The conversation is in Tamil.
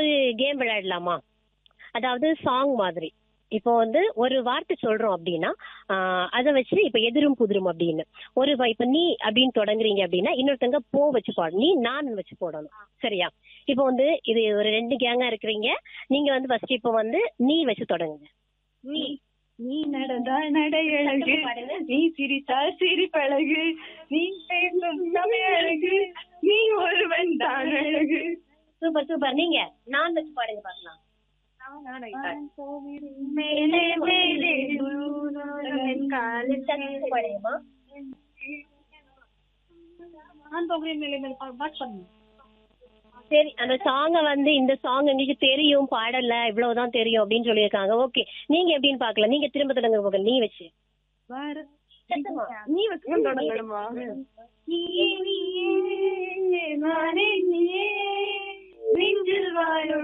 ஒரு கேம் விளையாடலாமா அதாவது சாங் மாதிரி இப்போ வந்து ஒரு வார்த்தை சொல்றோம் அப்படின்னா ஆஹ் அதை வச்சு இப்ப எதிரும் புதிரும் அப்படின்னு ஒரு வ- இப்ப நீ அப்படின்னு தொடங்குறீங்க அப்படின்னா இன்னொருத்தங்க போ வச்சு பாடணும் நீ நான் வச்சு போடணும் சரியா இப்போ வந்து இது ஒரு ரெண்டு கேங்கா இருக்கிறீங்க நீங்க வந்து ஃபர்ஸ்ட் இப்போ வந்து நீ வச்சு தொடங்குங்க நீ நீ நடந்தால் நடையழகு நீ சிரித்தால் சிரிப்பழகு நீ பேசும் தமிழழகு நீ ஒருவன் தான் அழகு சூப்பர் சூப்பர் நீங்க நான் வச்சு பாடுங்க பார்க்கலாம் மேலே மேலே தூணுடன் காலில் சத்தமா பாடுங்கம்மா நான் போகிறேன் மேலே மேலே பாட்டு பண்ணுங்க சரி அந்த சாங்க வந்து இந்த சாங் எங்களுக்கு தெரியும் பாடல இவ்வளவுதான் தெரியும் அப்படின்னு சொல்லியிருக்காங்க ஓகே நீங்க எப்படின்னு பாக்கலாம் நீங்க திரும்ப தொடங்க போக நீ வச்சு வர சத்தமா. நீ வச்சு தொடங்கணுமா நீயே நீயே நானே நீயே நெஞ்சில் வாழும்